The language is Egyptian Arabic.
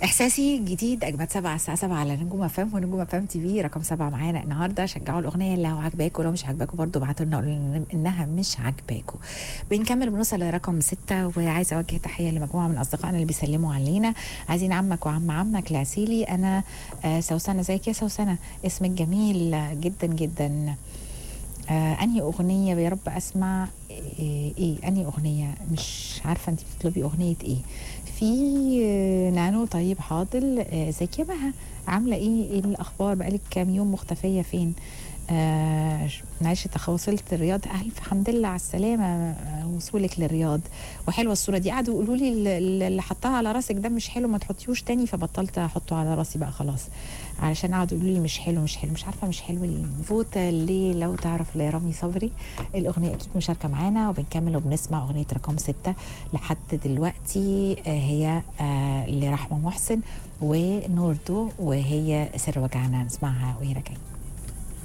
احساسي جديد اجمد سبعة الساعه 7 على نجوم افهم ونجوم افهم تي في رقم سبعة معانا النهارده شجعوا الاغنيه اللي لو عجباكم لو مش عجباكم برضه ابعتوا لنا قولوا لنا انها مش عجباكم بنكمل بنوصل لرقم ستة وعايزه اوجه تحيه لمجموعه من اصدقائنا اللي بيسلموا علينا عايزين عمك وعم عمك العسيلي انا آه سوسنه زيك يا سوسنه اسمك جميل جدا جدا آه انهي اغنيه يا رب اسمع ايه, إيه انهي اغنيه مش عارفه انت بتطلبي اغنيه ايه في آه، نانو طيب حاضر آه، ازيك يا مها عامله ايه ايه الاخبار بقالك كام يوم مختفيه فين آه معلش تخ- وصلت الرياض الف حمد لله على السلامه آه، وصولك للرياض وحلوه الصوره دي قعدوا يقولوا لي ال- ال- اللي حطها على راسك ده مش حلو ما تحطيهوش تاني فبطلت احطه على راسي بقى خلاص علشان قعدوا يقولوا لي مش حلو مش حلو مش عارفه مش حلو ليه فوتا ليه لو تعرف لرامي صبري الاغنيه اكيد مشاركه معانا وبنكمل وبنسمع اغنيه رقم ستة لحد دلوقتي آه، هي آه، لرحمه محسن ونوردو وهي سر وجعنا نسمعها وهي راجعين